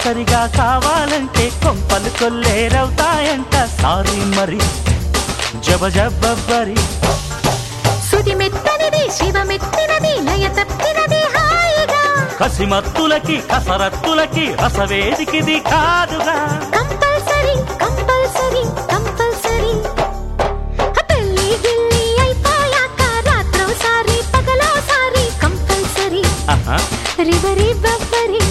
కంపల్సరిగా కావాలంటే కొంపలు కొల్లేరవుతాయంట సారీ మరి జబ జబ్బరి సుది మెత్తనిది శివ మెత్తినది లయ తప్పినది హాయిగా కసిమత్తులకి కసరత్తులకి రసవేదికిది కాదుగా కంపల్సరీ కంపల్సరీ కంపల్సరీ పెళ్లి గిల్లి అయిపోయాక రాత్రోసారి పగలోసారి కంపల్సరీ ఆహా రివరి బబ్బరి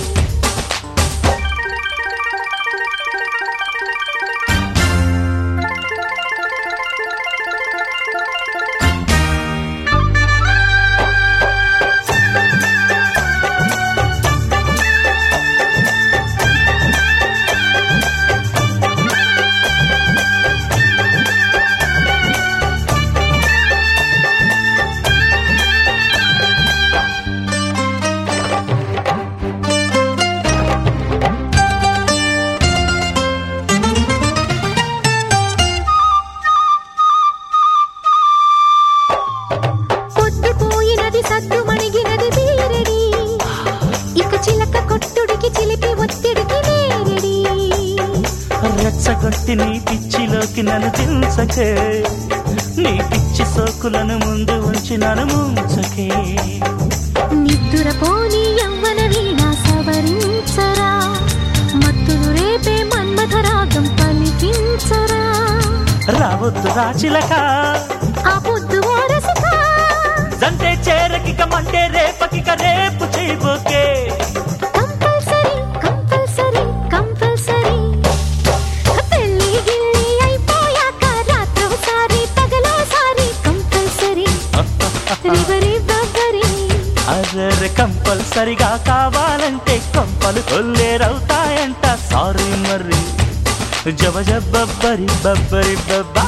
పొద్దుపోయినది సద్దు మణిగినది బీరడి ఇక చిలక కొట్టుడికి చిలిపి ఒత్తిడికి నేరడి రెచ్చగొట్టి నీ పిచ్చిలోకి నన్ను దించకే నీ పిచ్చి సోకులను ముందు ఉంచి నన్ను ముంచకే నిద్దురపోని యవ్వన వీణ సవరించరా మత్తులు రేపే మన్మథ రాగం పలికించరా రావద్దు రాచిలక ఆ పొద్దు ఓరసిక జంటే చేరకిక మంటే రేపకిక రేపు చేయబోకే కంపల్సరీ కంపల్సరీ కంపల్సరీ పెళ్లి గిల్లి అయిపోయాక రాత్రోసారి పగలోసారి కంపల్సరీ రివరి బబ్బరి అర్రె కంపల్సరిగా కావాలంటే కొంపలు కొల్లేరవుతాయంట సారీ మరి జబ జబ్బరి బబ్బరి బబ్బా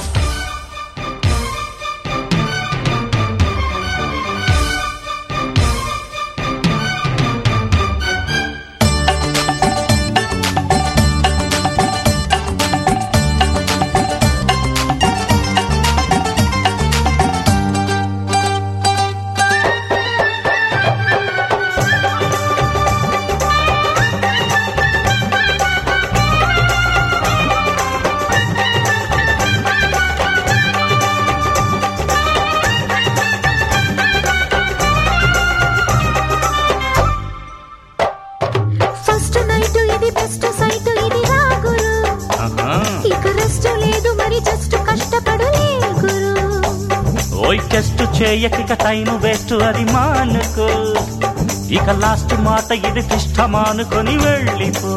ఫస్ట్ నైట్ ఇది బెస్ట్ సైట్ ఇది రా గురు ఇక రెస్ట్ లేదు మరి జస్ట్ కష్టపడులే గురు ఓయ్ టెస్ట్ చేయకిక టైం వేస్ట్ అది మానుకో ఇక లాస్ట్ మాట ఇది ఇష్టమానుకొని వెళ్ళిపో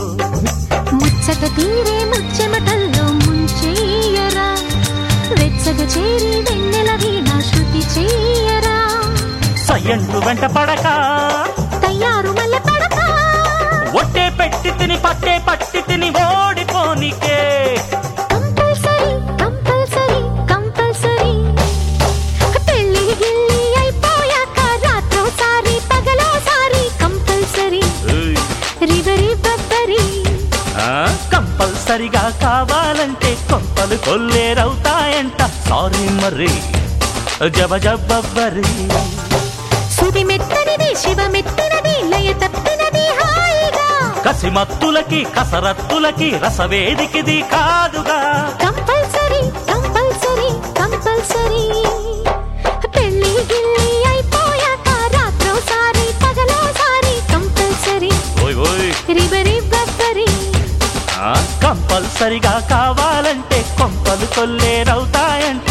ముచ్చట తీరే ముచ్చెమటల్లో ముంచెయ్యరా వెచ్చగ చేరి వెన్నెల వీణ శృతి చెయ్యరా సయ్యంటు వెంట పడక తయారు మల్ల పడక ఒట్టే పెట్టి తిని పట్టే పట్టి తిని ఓడిపోనికే కంపల్సరీ కంపల్సరీ కంపల్సరీ పెళ్లి గిల్లి అయిపోయాక రాత్రోసారి పగలోసారి కంపల్సరీ ఏయ్, రివరి బబ్బరి ఆ, కంపల్సరిగా కావాలంటే కొంపలు కొల్లేరవుతాయంట సారీ మరి జబ జబ్బరి సుది మెత్తనిది శివ మెత్తనది లయ తప్పినది హాయిగా కసిమత్తులకి కసరత్తులకి రసవేదికిది కాదుగా కంపల్సరీ కంపల్సరీ కంపల్సరీ పెళ్లి గిల్లి అయిపోయాక రాత్రోసారి పగలోసారి కంపల్సరీ ఓయ్ ఓయ్ రివరి బబ్బరి ఆ, కంపల్సరిగా కావాలంటే కొంపలు కొల్లేరవుతాయంట